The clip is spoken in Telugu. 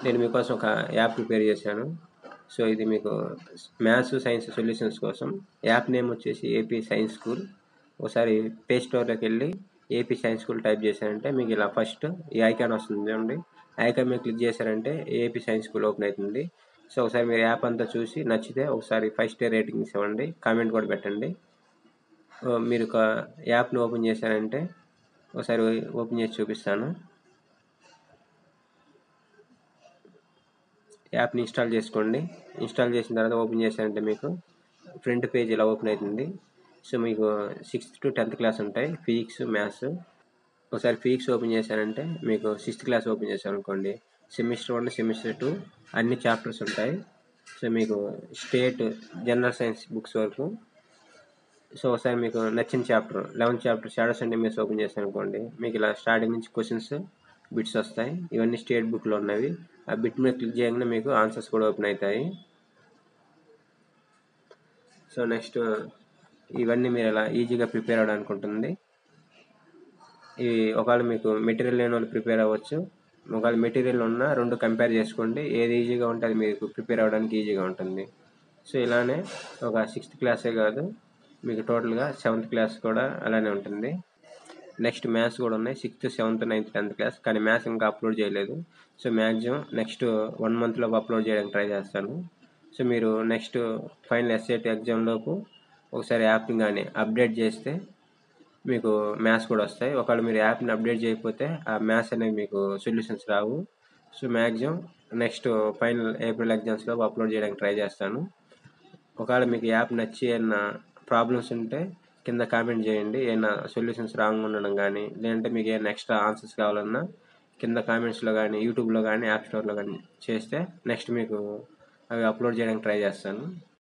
నేను మీకోసం ఒక యాప్ ప్రిపేర్ చేశాను సో ఇది మీకు మ్యాథ్స్ సైన్స్ సొల్యూషన్స్ కోసం యాప్ నేమ్ వచ్చేసి ఏపీ సైన్స్ స్కూల్ ఒకసారి ప్లే స్టోర్లోకి వెళ్ళి ఏపీ సైన్స్ స్కూల్ టైప్ చేశారంటే మీకు ఇలా ఫస్ట్ ఈ ఐకాన్ వస్తుంది చూడండి ఐకాన్ మీద క్లిక్ చేశారంటే ఏపీ సైన్స్ స్కూల్ ఓపెన్ అవుతుంది సో ఒకసారి మీరు యాప్ అంతా చూసి నచ్చితే ఒకసారి ఫైవ్ స్టార్ రేటింగ్స్ ఇవ్వండి కామెంట్ కూడా పెట్టండి ఓ, మీరు ఒక యాప్ని ఓపెన్ చేశారంటే ఒకసారి ఓపెన్ చేసి చూపిస్తాను యాప్ని ఇన్స్టాల్ చేసుకోండి ఇన్స్టాల్ చేసిన తర్వాత ఓపెన్ చేశారంటే మీకు ఫ్రంట్ పేజ్ ఇలా ఓపెన్ అవుతుంది సో మీకు సిక్స్త్ టు టెన్త్ క్లాస్ ఉంటాయి ఫిజిక్స్ మ్యాథ్స్ ఒకసారి ఫిజిక్స్ ఓపెన్ చేశారంటే మీకు సిక్స్త్ క్లాస్ ఓపెన్ చేశారు అనుకోండి సెమిస్టర్ వన్ సెమిస్టర్ టూ అన్ని చాప్టర్స్ ఉంటాయి సో మీకు స్టేట్ జనరల్ సైన్స్ బుక్స్ వరకు సో ఒకసారి మీకు నచ్చిన chapter eleventh chapter shadows and image open చేశాను అనుకోండి మీకు ఇలా స్టార్టింగ్ నుంచి క్వశ్చన్స్ బిట్స్ వస్తాయి ఇవన్నీ స్టేట్ బుక్లో ఉన్నవి ఆ బిట్ మీద క్లిక్ చేయగానే మీకు ఆన్సర్స్ కూడా ఓపెన్ అవుతాయి సో నెక్స్ట్ ఇవన్నీ మీరు ఇలా ఈజీగా ప్రిపేర్ అవ్వడానికి ఉంటుంది ఇవి ఒకవేళ మీకు మెటీరియల్ లేని వాళ్ళు ప్రిపేర్ అవ్వచ్చు ఒకవేళ మెటీరియల్ ఉన్నా రెండు కంపేర్ చేసుకోండి ఏది ఈజీగా ఉంటే అది మీకు ప్రిపేర్ అవ్వడానికి ఈజీగా ఉంటుంది సో ఇలానే ఒక సిక్స్త్ క్లాసే కాదు మీకు టోటల్గా సెవెంత్ క్లాస్ కూడా అలానే ఉంటుంది నెక్స్ట్ మ్యాథ్స్ కూడా ఉన్నాయి sixth seventh ninth tenth class కానీ మ్యాథ్స్ ఇంకా అప్లోడ్ చేయలేదు సో మ్యాక్సిమం నెక్స్ట్ వన్ మంత్లోపు అప్లోడ్ చేయడానికి ట్రై చేస్తాను సో మీరు నెక్స్ట్ ఫైనల్ ఎస్ఏటి ఎగ్జామ్లోపు ఒకసారి యాప్ని కానీ అప్డేట్ చేస్తే మీకు మ్యాథ్స్ కూడా వస్తాయి ఒకవేళ మీరు యాప్ని అప్డేట్ చేయకపోతే ఆ మ్యాథ్స్ అనేవి మీకు సొల్యూషన్స్ రావు so maximum next final April ఎగ్జామ్స్లో అప్లోడ్ చేయడానికి ట్రై చేస్తాను ఒకవేళ మీకు యాప్ నచ్చి ఏమన్నా ప్రాబ్లమ్స్ ఉంటే కింద కామెంట్ చేయండి ఏమైనా సొల్యూషన్స్ రాంగ్ ఉండడం కానీ లేదంటే మీకు ఏమైనా ఎక్స్ట్రా ఆన్సర్స్ కావాలన్నా కింద కామెంట్స్లో కానీ యూట్యూబ్లో కానీ యాప్ స్టోర్లో కానీ చేస్తే నెక్స్ట్ మీకు అవి అప్లోడ్ చేయడానికి ట్రై చేస్తాను